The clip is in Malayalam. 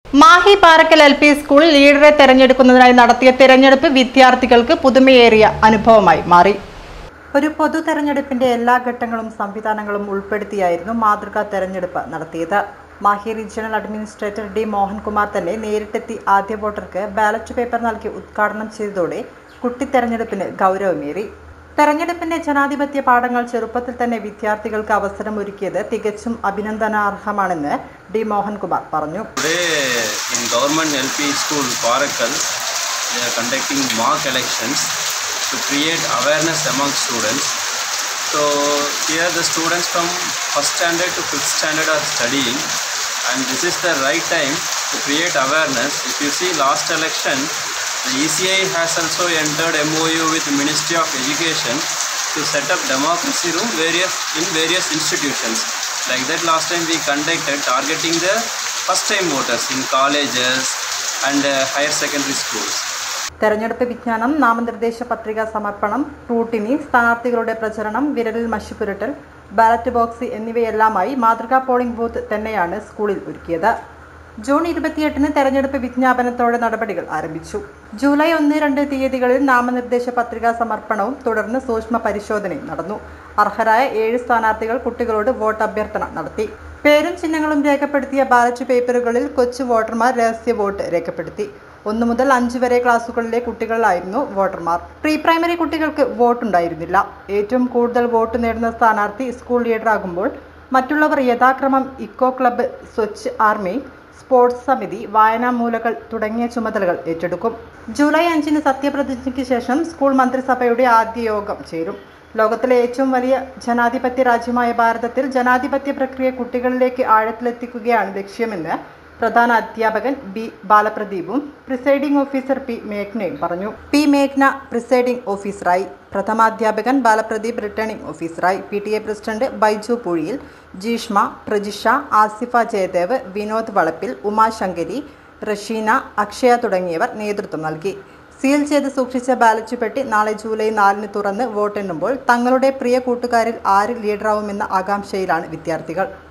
Mahe Parakkal L P school ലീഡറെ തെരഞ്ഞെടുക്കുന്നതിനായി നടത്തിയ തെരഞ്ഞെടുപ്പ് വിദ്യാർത്ഥികൾക്ക് പുതുമയേറിയ അനുഭവമായി മാറി ഒരു പൊതു തെരഞ്ഞെടുപ്പിന്റെ എല്ലാ ഘട്ടങ്ങളും സംവിധാനങ്ങളും ഉൾപ്പെടുത്തിയായിരുന്നു മാതൃകാ തെരഞ്ഞെടുപ്പ് നടത്തിയത് Mahe regional administrator D Mohankumar തന്നെ നേരിട്ടെത്തി ആദ്യ വോട്ടർക്ക് ബാലറ്റ് പേപ്പർ നൽകി ഉദ്ഘാടനം ചെയ്തതോടെ കുട്ടി തെരഞ്ഞെടുപ്പിന് ഗൗരവമേറി തെരഞ്ഞെടുപ്പിന്റെ ജനാധിപത്യ പാഠങ്ങൾ ചെറുപ്പത്തിൽ തന്നെ വിദ്യാർത്ഥികൾക്ക് അവസരമൊരുക്കിയത് തികച്ചും അഭിനന്ദനാർഹമാണെന്ന് ഡി മോഹൻകുമാർ പറഞ്ഞു Today in government LP school Parakal, they are conducting mock elections to create awareness among students. So here the students from first standard to fifth standard are studying and this is the right time to create awareness. If you see last election, the ECI has also entered MOU with Ministry of Education to set up democracy room various in various institutions. Like that last time we conducted targeting the first time voters in colleges and uh, higher secondary schools. തെരഞ്ഞെടുപ്പ് വിജ്ഞാനം നാമനിർദ്ദേശ പത്രിക സമർപ്പണം റൂട്ടിനി സ്ഥാനാർത്ഥികളുടെ പ്രചരണം വിരലിൽ മഷി പുരട്ടൽ ബാലറ്റ് ബോക്സ് എന്നിവയെല്ലാമായി മാതൃകാ പോളിംഗ് ബൂത്ത് തന്നെയാണ് സ്കൂളിൽ ഒരുക്കിയത് ജൂൺ ഇരുപത്തിയെട്ടിന് തെരഞ്ഞെടുപ്പ് വിജ്ഞാപനത്തോടെ നടപടികൾ ആരംഭിച്ചു ജൂലൈ ഒന്ന് രണ്ട് തീയതികളിൽ നാമനിർദ്ദേശ പത്രികാ സമർപ്പണവും തുടർന്ന് സൂക്ഷ്മ പരിശോധനയും നടന്നു അർഹരായ ഏഴ് സ്ഥാനാർത്ഥികൾ കുട്ടികളോട് വോട്ട് അഭ്യർത്ഥന നടത്തി പേരും ചിഹ്നങ്ങളും രേഖപ്പെടുത്തിയ ബാലറ്റ് പേപ്പറുകളിൽ കൊച്ചു വോട്ടർമാർ രഹസ്യ വോട്ട് രേഖപ്പെടുത്തി ഒന്നു മുതൽ അഞ്ച് വരെ ക്ലാസ്സുകളിലെ കുട്ടികളിലായിരുന്നു വോട്ടർമാർ പ്രീ പ്രൈമറി കുട്ടികൾക്ക് വോട്ടുണ്ടായിരുന്നില്ല ഏറ്റവും കൂടുതൽ വോട്ട് നേടുന്ന സ്ഥാനാർത്ഥി സ്കൂൾ ലീഡറാകുമ്പോൾ മറ്റുള്ളവർ യഥാക്രമം eco club Swachh army sports സമിതി വായനാ മൂലകൾ തുടങ്ങിയ ചുമതലകൾ ഏറ്റെടുക്കും ജൂലൈ അഞ്ചിന് സത്യപ്രതിജ്ഞയ്ക്ക് ശേഷം സ്കൂൾ മന്ത്രിസഭയുടെ ആദ്യ യോഗം ചേരും ലോകത്തിലെ ഏറ്റവും വലിയ ജനാധിപത്യ രാജ്യമായ ഭാരതത്തിൽ ജനാധിപത്യ പ്രക്രിയ കുട്ടികളിലേക്ക് ആഴത്തിലെത്തിക്കുകയാണ് ലക്ഷ്യമെന്ന് പ്രധാന അധ്യാപകൻ ബി ബാലപ്രദീപും പ്രിസൈഡിംഗ് ഓഫീസർ പി മേഘ്നയും പറഞ്ഞു പി മേഘ്ന പ്രിസൈഡിംഗ് ഓഫീസറായി പ്രഥമാധ്യാപകൻ ബാലപ്രദീപ് റിട്ടേണിംഗ് ഓഫീസറായി P T A president Baiju Poozhiyil Jeeshma Prajisha Asifa Jayadev Vinod Valappil Umashankari Rasheena Akshaya തുടങ്ങിയവർ നേതൃത്വം നൽകി സീൽ ചെയ്ത് സൂക്ഷിച്ച ബാലറ്റ് പെട്ടി നാളെ ജൂലൈ നാലിന് തുറന്ന് വോട്ടെണ്ണുമ്പോൾ തങ്ങളുടെ പ്രിയ കൂട്ടുകാരിൽ ആര് ലീഡറാവുമെന്ന ആകാംക്ഷയിലാണ് വിദ്യാർത്ഥികൾ